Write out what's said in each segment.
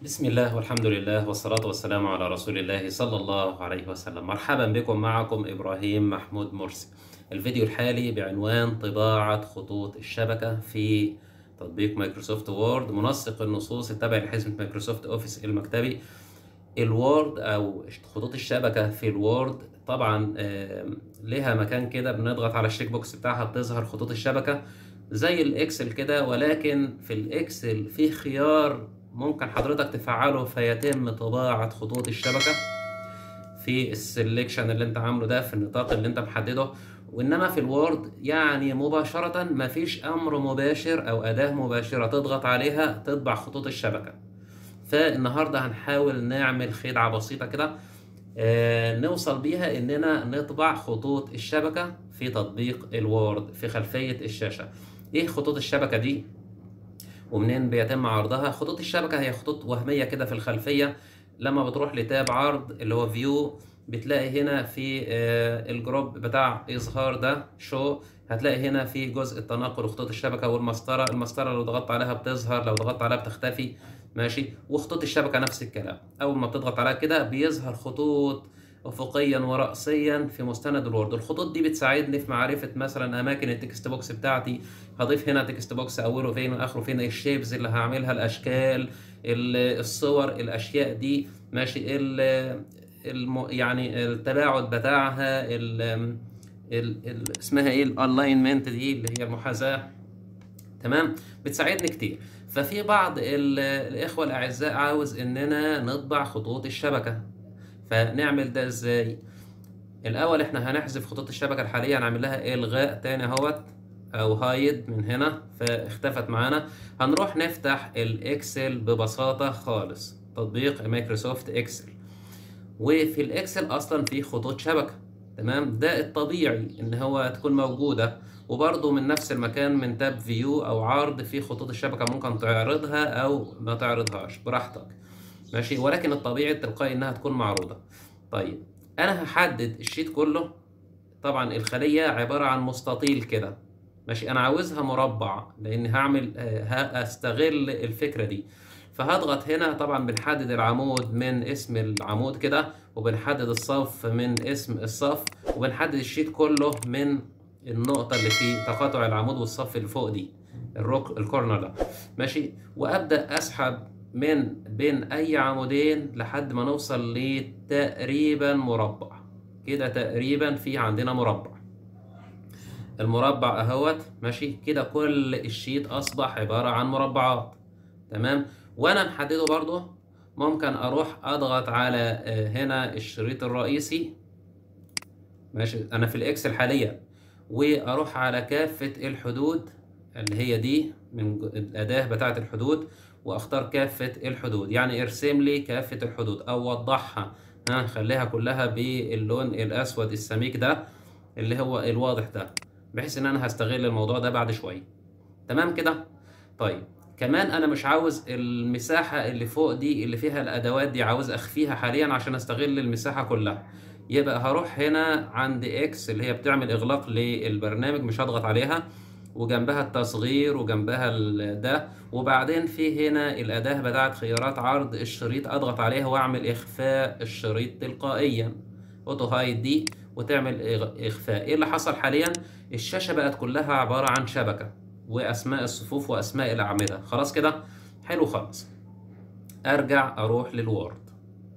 بسم الله والحمد لله والصلاة والسلام على رسول الله صلى الله عليه وسلم مرحبا بكم معكم إبراهيم محمود مرسي الفيديو الحالي بعنوان طباعة خطوط الشبكة في تطبيق مايكروسوفت وورد منسق النصوص التابع لحزمة مايكروسوفت أوفيس المكتبي الوورد أو خطوط الشبكة في الوورد طبعا آم، لها مكان كده بنضغط على الشيك بوكس بتاعها بتظهر خطوط الشبكة زي الإكسل كده ولكن في الإكسل في خيار ممكن حضرتك تفعله فيتم طباعة خطوط الشبكة في السلكشن اللي انت عامله ده في النطاق اللي انت محدده وانما في الوورد يعني مباشرة مفيش امر مباشر او اداة مباشرة تضغط عليها تطبع خطوط الشبكة فالنهاردة هنحاول نعمل خدعة بسيطة كده آه نوصل بيها اننا نطبع خطوط الشبكة في تطبيق الوورد في خلفية الشاشة ايه خطوط الشبكة دي ومنين بيتم عرضها خطوط الشبكة هي خطوط وهمية كده في الخلفية لما بتروح لتاب عرض اللي هو فيو بتلاقي هنا في آه، الجروب بتاع إظهار ده شو هتلاقي هنا في جزء التناقل وخطوط الشبكة والمسطرة المسطرة لو ضغطت عليها بتظهر لو ضغطت عليها بتختفي ماشي وخطوط الشبكة نفس الكلام أول ما بتضغط عليها كده بيظهر خطوط افقيا ورأسيا في مستند الوورد الخطوط دي بتساعدني في معرفة مثلا اماكن التكست بوكس بتاعتي هضيف هنا تكست بوكس اوله فين واخره فين الشيبز اللي هعملها الاشكال ال- الصور الاشياء دي ماشي ال الم يعني التباعد بتاعها ال ال ال اسمها ايه الالاينمنت دي اللي هي المحاذاة تمام بتساعدني كتير ففي بعض ال- الاخوة الاعزاء عاوز اننا نطبع خطوط الشبكة فنعمل ده ازاي الاول احنا هنحذف خطوط الشبكه الحاليه هنعمل لها الغاء تاني اهوت او هايد من هنا فاختفت معانا هنروح نفتح الاكسل ببساطه خالص تطبيق مايكروسوفت اكسل وفي الاكسل اصلا في خطوط شبكه تمام ده الطبيعي ان هو تكون موجوده وبرضه من نفس المكان من تاب فيو او عرض في خطوط الشبكه ممكن تعرضها او ما تعرضهاش براحتك ماشي ولكن الطبيعي التلقائي انها تكون معروضه طيب انا هحدد الشيت كله طبعا الخليه عباره عن مستطيل كده ماشي انا عاوزها مربع لان هعمل آه، هستغل الفكره دي فهضغط هنا طبعا بنحدد العمود من اسم العمود كده وبنحدد الصف من اسم الصف وبنحدد الشيت كله من النقطة اللي في تقاطع العمود والصف اللي فوق دي الروك الكورنر ده ماشي وابدأ اسحب من بين اي عمودين لحد ما نوصل لتقريبا مربع كده تقريبا في عندنا مربع المربع اهوت ماشي كده كل الشيت اصبح عبارة عن مربعات تمام وانا محدده برضو ممكن اروح اضغط على آه، هنا الشريط الرئيسي ماشي انا في الاكسل حاليا واروح على كافة الحدود اللي هي دي من ج- الاداة بتاعة الحدود واختار كافة الحدود يعني ارسم لي كافة الحدود او وضحها ها خليها كلها باللون الاسود السميك ده اللي هو الواضح ده بحيث ان انا هستغل الموضوع ده بعد شوية تمام كده طيب كمان انا مش عاوز المساحة اللي فوق دي اللي فيها الادوات دي عاوز اخفيها حاليا عشان استغل المساحة كلها يبقى هروح هنا عند اكس اللي هي بتعمل اغلاق للبرنامج مش هضغط عليها وجنبها التصغير وجنبها ال- ده وبعدين في هنا الأداة بتاعت خيارات عرض الشريط أضغط عليها وأعمل إخفاء الشريط تلقائيا أوتو هايد دي وتعمل إغ- إخفاء إيه اللي حصل حاليا الشاشة بقت كلها عبارة عن شبكة وأسماء الصفوف وأسماء الأعمدة خلاص كده حلو خالص أرجع أروح للوورد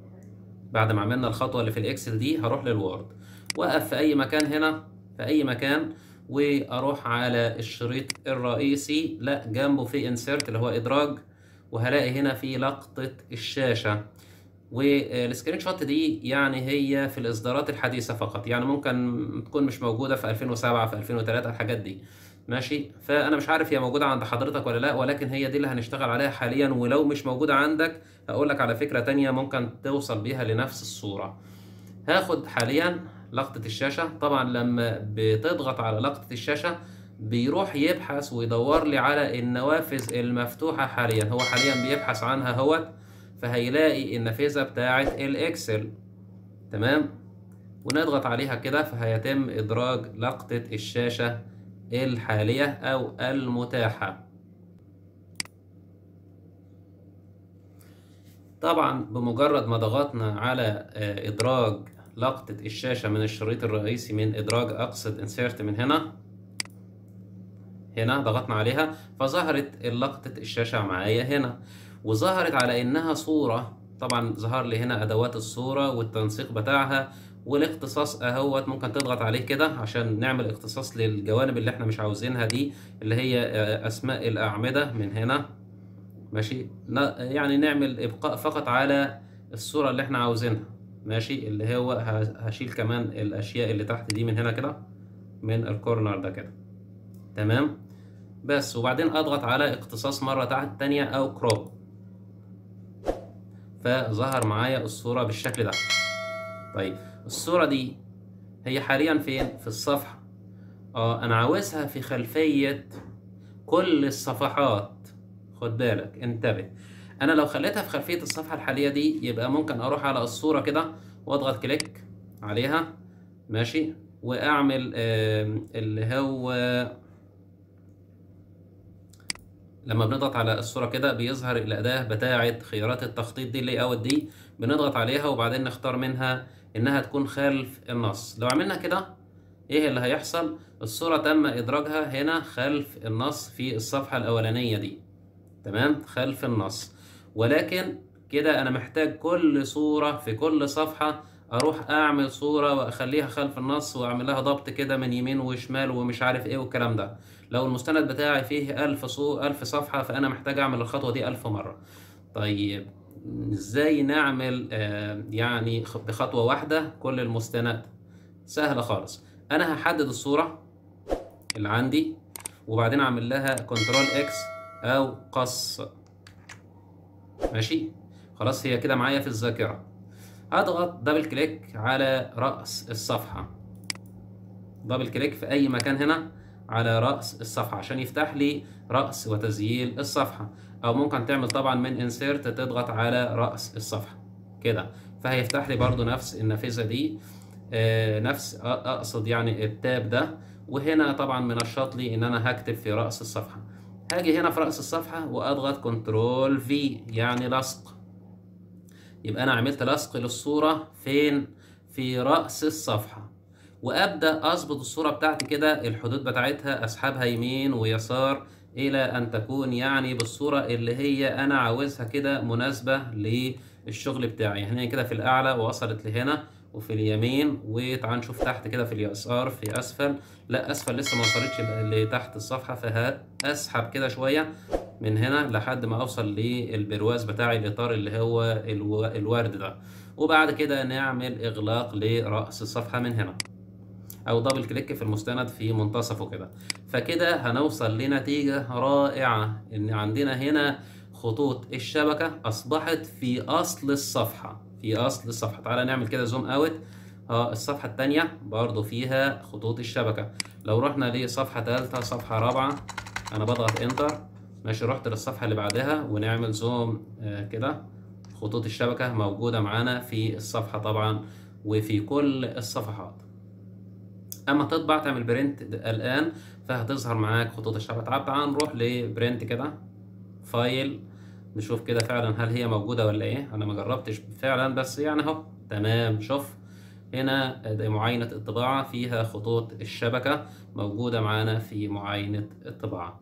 بعد ما عملنا الخطوة اللي في الإكسل دي هروح للوورد وأقف في أي مكان هنا في أي مكان واروح على الشريط الرئيسي لا جنبه في انسيرت اللي هو ادراج وهلاقي هنا في لقطة الشاشة والسكرين شوت دي يعني هي في الاصدارات الحديثة فقط يعني ممكن تكون مش موجودة في 2007 في 2003 الحاجات دي ماشي فانا مش عارف هي موجودة عند حضرتك ولا لا ولكن هي دي اللي هنشتغل عليها حاليا ولو مش موجودة عندك هقول لك على فكرة تانية ممكن توصل بيها لنفس الصورة هاخد حاليا لقطة الشاشة طبعا لما بتضغط على لقطة الشاشة بيروح يبحث ويدور لي على النوافذ المفتوحة حاليا هو حاليا بيبحث عنها هوت فهيلاقي النافذة بتاعة الإكسل تمام ونضغط عليها كده فهيتم إدراج لقطة الشاشة الحالية أو المتاحة طبعا بمجرد ما ضغطنا على آه، إدراج لقطة الشاشة من الشريط الرئيسي من إدراج أقصد insert من هنا هنا ضغطنا عليها فظهرت لقطة الشاشة معايا هنا وظهرت على إنها صورة طبعا ظهر لي هنا أدوات الصورة والتنسيق بتاعها والاختصاص اهوت ممكن تضغط عليه كده عشان نعمل اختصاص للجوانب اللي احنا مش عاوزينها دي اللي هي آه، أسماء الأعمدة من هنا ماشي ن- يعني نعمل ابقاء فقط على الصورة اللي احنا عاوزينها ماشي اللي هو ه- هشيل كمان الاشياء اللي تحت دي من هنا كده من الكورنر ده كده تمام بس وبعدين اضغط على اختصاص مرة تحت تانية او كروب فظهر معايا الصورة بالشكل ده طيب الصورة دي هي حاليا فين في الصفحة اه انا عاوزها في خلفية كل الصفحات خد بالك انتبه انا لو خليتها في خلفية الصفحة الحالية دي يبقى ممكن اروح على الصورة كده واضغط كليك عليها ماشي واعمل آم، اللي هو لما بنضغط على الصورة كده بيظهر الأداة بتاعة خيارات التخطيط دي اللي اوت دي بنضغط عليها وبعدين نختار منها إنها تكون خلف النص لو عملنا كده إيه اللي هيحصل؟ الصورة تم إدراجها هنا خلف النص في الصفحة الأولانية دي تمام خلف النص ولكن كده أنا محتاج كل صورة في كل صفحة أروح أعمل صورة وأخليها خلف النص وأعمل لها ضبط كده من يمين وشمال ومش عارف إيه والكلام ده لو المستند بتاعي فيه ألف صو ألف صفحة فأنا محتاج أعمل الخطوة دي ألف مرة طيب إزاي نعمل آه يعني خ- بخطوة واحدة كل المستند سهلة خالص أنا هحدد الصورة اللي عندي وبعدين أعمل لها كنترول إكس أو قص ماشي خلاص هي كده معايا في الذاكرة أضغط دبل كليك على رأس الصفحة دبل كليك في أي مكان هنا على رأس الصفحة عشان يفتح لي رأس وتسجيل الصفحة أو ممكن تعمل طبعا من insert تضغط على رأس الصفحة كده فهيفتح لي برضو نفس النافذة دي آه نفس أ- أقصد يعني التاب ده وهنا طبعا منشط لي إن أنا هكتب في رأس الصفحة هاجي هنا في رأس الصفحة وأضغط كنترول في يعني لصق يبقى أنا عملت لصق للصورة فين؟ في رأس الصفحة وأبدأ أظبط الصورة بتاعتي كده الحدود بتاعتها أسحبها يمين ويسار إلى أن تكون يعني بالصورة اللي هي أنا عاوزها كده مناسبة للشغل بتاعي يعني كده في الأعلى وصلت لهنا وفي اليمين وتعال نشوف تحت كده في اليسار في أسفل لا أسفل لسه ما وصلتش لتحت الصفحة فهسحب كده شوية من هنا لحد ما أوصل للبرواز بتاعي الإطار اللي هو الو- الورد ده وبعد كده نعمل إغلاق لرأس الصفحة من هنا او دبل كليك في المستند في منتصفه كده فكده هنوصل لنتيجة رائعة ان عندنا هنا خطوط الشبكة اصبحت في اصل الصفحة في اصل الصفحة تعالى نعمل كده زوم اوت اه الصفحة التانية برضو فيها خطوط الشبكة لو رحنا لصفحة تالتة صفحة رابعة انا بضغط انتر ماشي رحت للصفحة اللي بعدها ونعمل زوم آه كده خطوط الشبكة موجودة معانا في الصفحة طبعا وفي كل الصفحات اما تطبع تعمل برنت الان فهتظهر معاك خطوط الشبكه تعال تعال نروح لبرنت كده فايل نشوف كده فعلا هل هي موجوده ولا ايه انا ما جربتش فعلا بس يعني اهو تمام شوف هنا ده معاينة الطباعة فيها خطوط الشبكة موجودة معانا في معاينة الطباعة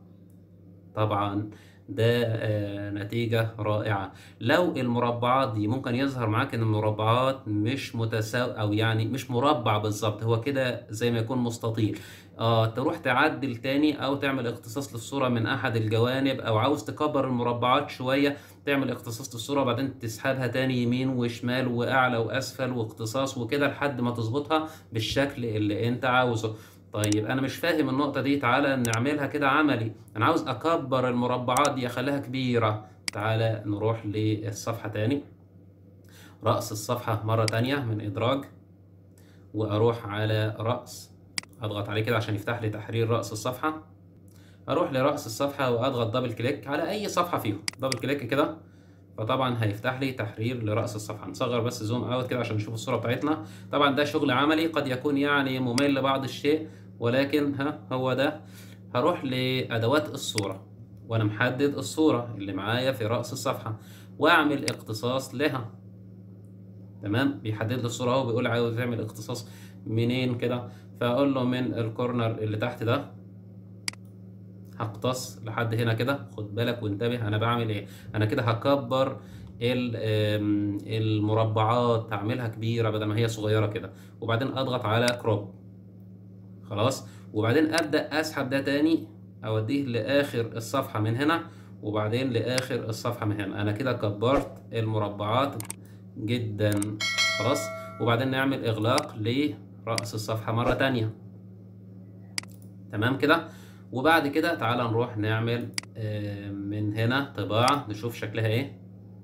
طبعا ده آه، نتيجة رائعة لو المربعات دي ممكن يظهر معاك ان المربعات مش متساو او يعني مش مربع بالظبط هو كده زي ما يكون مستطيل اه تروح تعدل تاني او تعمل اختصاص للصورة من احد الجوانب او عاوز تكبر المربعات شوية تعمل اختصاص للصورة وبعدين تسحبها تاني يمين وشمال واعلى واسفل واختصاص وكده لحد ما تظبطها بالشكل اللي انت عاوزه طيب انا مش فاهم النقطة دي تعالى نعملها كده عملي انا عاوز اكبر المربعات دي اخليها كبيرة تعالى نروح للصفحة تاني رأس الصفحة مرة تانية من ادراج واروح على رأس اضغط عليه كده عشان يفتح لي تحرير رأس الصفحة اروح لرأس الصفحة واضغط دبل كليك على اي صفحة فيهم دبل كليك كده فطبعا هيفتح لي تحرير لرأس الصفحة نصغر بس زوم اوت كده عشان نشوف الصورة بتاعتنا طبعا ده شغل عملي قد يكون يعني ممل بعض الشيء ولكن ها هو ده هروح لأدوات الصورة وانا محدد الصورة اللي معايا في رأس الصفحة واعمل اختصاص لها تمام بيحدد لي الصورة اهو بيقول عاوز يعمل اختصاص منين كده فاقول له من الكورنر اللي تحت ده هقتص لحد هنا كده خد بالك وانتبه انا بعمل ايه انا كده هكبر ال- آم، المربعات هعملها كبيرة بدل ما هي صغيرة كده وبعدين اضغط على كروب خلاص وبعدين ابدا اسحب ده تاني اوديه لاخر الصفحه من هنا وبعدين لاخر الصفحه من هنا انا كده كبرت المربعات جدا خلاص وبعدين نعمل اغلاق لراس الصفحه مره تانية تمام كده وبعد كده تعالى نروح نعمل آه، من هنا طباعه نشوف شكلها ايه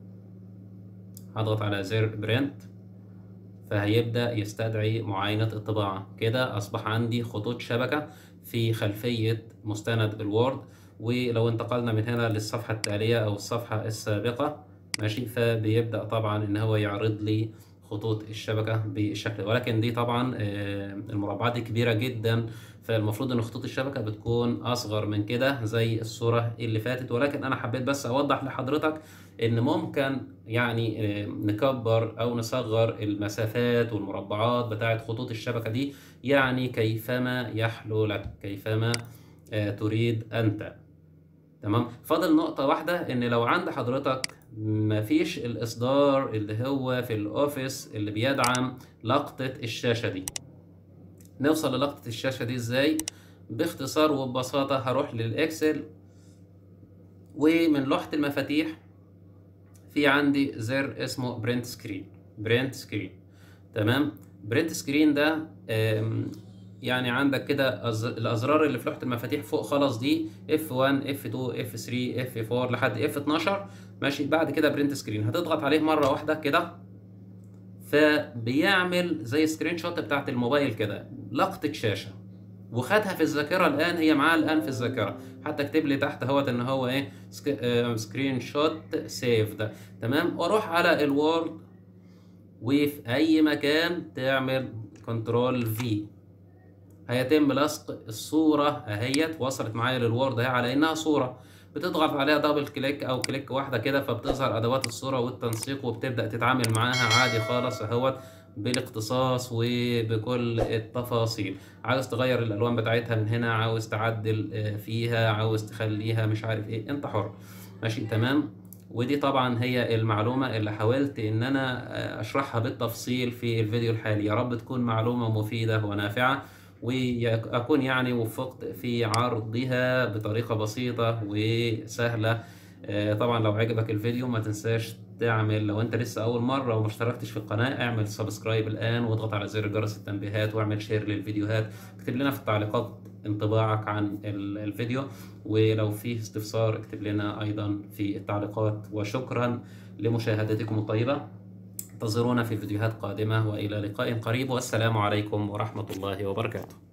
هضغط على زر برنت فهيبدأ يستدعي معاينة الطباعة كده أصبح عندي خطوط شبكة في خلفية مستند الوورد ولو انتقلنا من هنا للصفحة التالية أو الصفحة السابقة ماشي فبيبدأ طبعا إن هو يعرض لي خطوط الشبكة بالشكل ولكن دي طبعا آه، المربعات دي كبيرة جدا فالمفروض ان خطوط الشبكة بتكون اصغر من كده زي الصورة اللي فاتت ولكن انا حبيت بس اوضح لحضرتك ان ممكن يعني آه، نكبر او نصغر المسافات والمربعات بتاعة خطوط الشبكة دي يعني كيفما يحلو لك كيفما آه، تريد انت تمام فاضل نقطة واحدة إن لو عند حضرتك مفيش الإصدار اللي هو في الأوفيس اللي بيدعم لقطة الشاشة دي نوصل للقطة الشاشة دي إزاي؟ باختصار وببساطة هروح للإكسل ومن لوحة المفاتيح في عندي زر اسمه برنت سكرين برنت سكرين تمام برنت سكرين ده آم، يعني عندك كده أز- الازرار اللي في لوحه المفاتيح فوق خالص دي F1 F2 F3 F4 لحد F12 ماشي بعد كده برنت سكرين هتضغط عليه مره واحده كده فبيعمل زي سكرين شوت بتاعت الموبايل كده لقطه شاشه وخدها في الذاكره الان هي معاه الان في الذاكره حتى اكتب لي تحت اهوت ان هو ايه سك... آه، سكرين شوت سيف ده تمام واروح على الوورد وفي اي مكان تعمل كنترول في هيتم لصق الصورة اهيت وصلت معايا للوورد اهي على انها صورة بتضغط عليها دبل كليك او كليك واحدة كده فبتظهر ادوات الصورة والتنسيق وبتبدأ تتعامل معاها عادي خالص اهوت بالاختصاص وبكل التفاصيل عاوز تغير الالوان بتاعتها من هنا عاوز تعدل آه، فيها عاوز تخليها مش عارف ايه انت حر ماشي تمام ودي طبعا هي المعلومة اللي حاولت ان انا آه، اشرحها بالتفصيل في الفيديو الحالي يا رب تكون معلومة مفيدة ونافعة وأكون يعني وفقت في عرضها بطريقة بسيطة وسهلة آه، طبعا لو عجبك الفيديو ما تنساش تعمل لو انت لسه اول مرة وما اشتركتش في القناة اعمل سبسكرايب الان واضغط على زر جرس التنبيهات واعمل شير للفيديوهات اكتب لنا في التعليقات انطباعك عن ال- الفيديو ولو فيه استفسار اكتب لنا ايضا في التعليقات وشكرا لمشاهدتكم الطيبة انتظرونا في فيديوهات قادمة وإلى لقاء قريب والسلام عليكم ورحمة الله وبركاته